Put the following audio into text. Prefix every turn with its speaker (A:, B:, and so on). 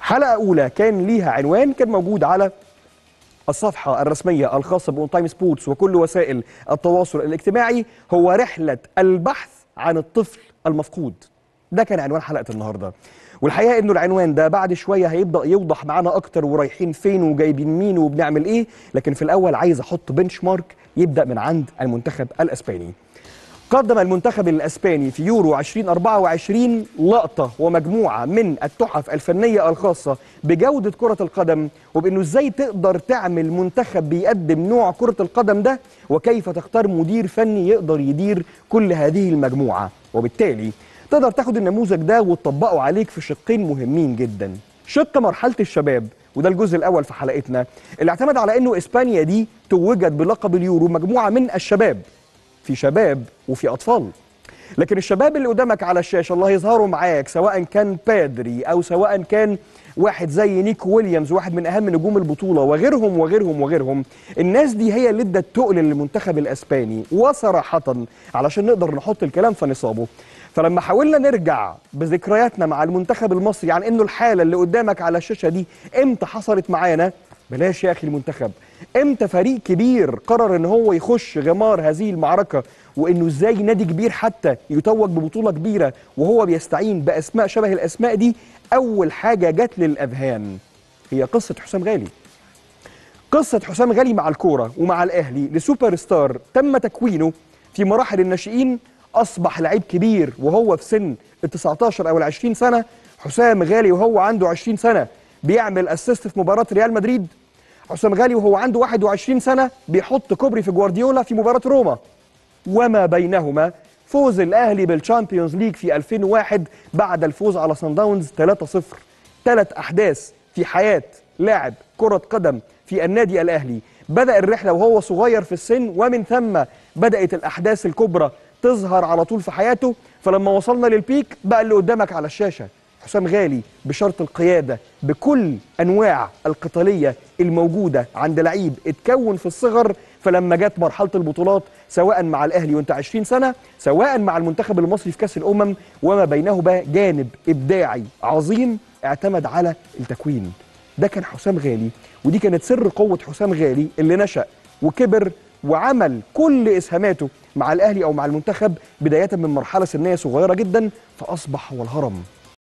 A: حلقه اولى كان ليها عنوان كان موجود على الصفحة الرسمية الخاصة بأون تايم سبورتس وكل وسائل التواصل الاجتماعي هو رحلة البحث عن الطفل المفقود ده كان عنوان حلقة النهاردة والحقيقة انه العنوان ده بعد شوية هيبدأ يوضح معانا اكتر ورايحين فين وجايبين مين وبنعمل ايه لكن في الاول عايز احط بنش مارك يبدأ من عند المنتخب الاسباني قدم المنتخب الاسباني في يورو 2024 لقطه ومجموعه من التحف الفنيه الخاصه بجوده كره القدم وبانه ازاي تقدر تعمل منتخب بيقدم نوع كره القدم ده وكيف تختار مدير فني يقدر يدير كل هذه المجموعه وبالتالي تقدر تاخد النموذج ده وتطبقه عليك في شقين مهمين جدا شق مرحله الشباب وده الجزء الاول في حلقتنا اللي اعتمد على انه اسبانيا دي توجت بلقب اليورو مجموعه من الشباب في شباب وفي اطفال لكن الشباب اللي قدامك على الشاشه الله يظهروا معاك سواء كان بادري او سواء كان واحد زي نيك ويليامز واحد من اهم نجوم البطوله وغيرهم وغيرهم وغيرهم الناس دي هي اللي ادت تقل للمنتخب الاسباني وصراحه علشان نقدر نحط الكلام في نصابه فلما حاولنا نرجع بذكرياتنا مع المنتخب المصري عن انه الحاله اللي قدامك على الشاشه دي امتى حصلت معانا بلاش يا اخي المنتخب امتى فريق كبير قرر ان هو يخش غمار هذه المعركه وانه ازاي نادي كبير حتى يتوج ببطوله كبيره وهو بيستعين باسماء شبه الاسماء دي اول حاجه جت للاذهان هي قصه حسام غالي قصه حسام غالي مع الكوره ومع الاهلي لسوبر ستار تم تكوينه في مراحل الناشئين اصبح لعيب كبير وهو في سن ال 19 او ال 20 سنه حسام غالي وهو عنده 20 سنه بيعمل اسيست في مباراه ريال مدريد حسام غالي وهو عنده 21 سنه بيحط كوبري في جوارديولا في مباراه روما وما بينهما فوز الاهلي بالشامبيونز ليج في 2001 بعد الفوز على صن داونز 3-0 ثلاث احداث في حياه لاعب كره قدم في النادي الاهلي بدا الرحله وهو صغير في السن ومن ثم بدات الاحداث الكبرى تظهر على طول في حياته فلما وصلنا للبيك بقى اللي قدامك على الشاشه حسام غالي بشرط القيادة بكل أنواع القتالية الموجودة عند لعيب اتكون في الصغر فلما جت مرحلة البطولات سواء مع الأهلي وانت 20 سنة سواء مع المنتخب المصري في كأس الأمم وما بينه بقى جانب إبداعي عظيم اعتمد على التكوين ده كان حسام غالي ودي كانت سر قوة حسام غالي اللي نشأ وكبر وعمل كل إسهاماته مع الأهلي أو مع المنتخب بداية من مرحلة سنية صغيرة جدا فأصبح هو الهرم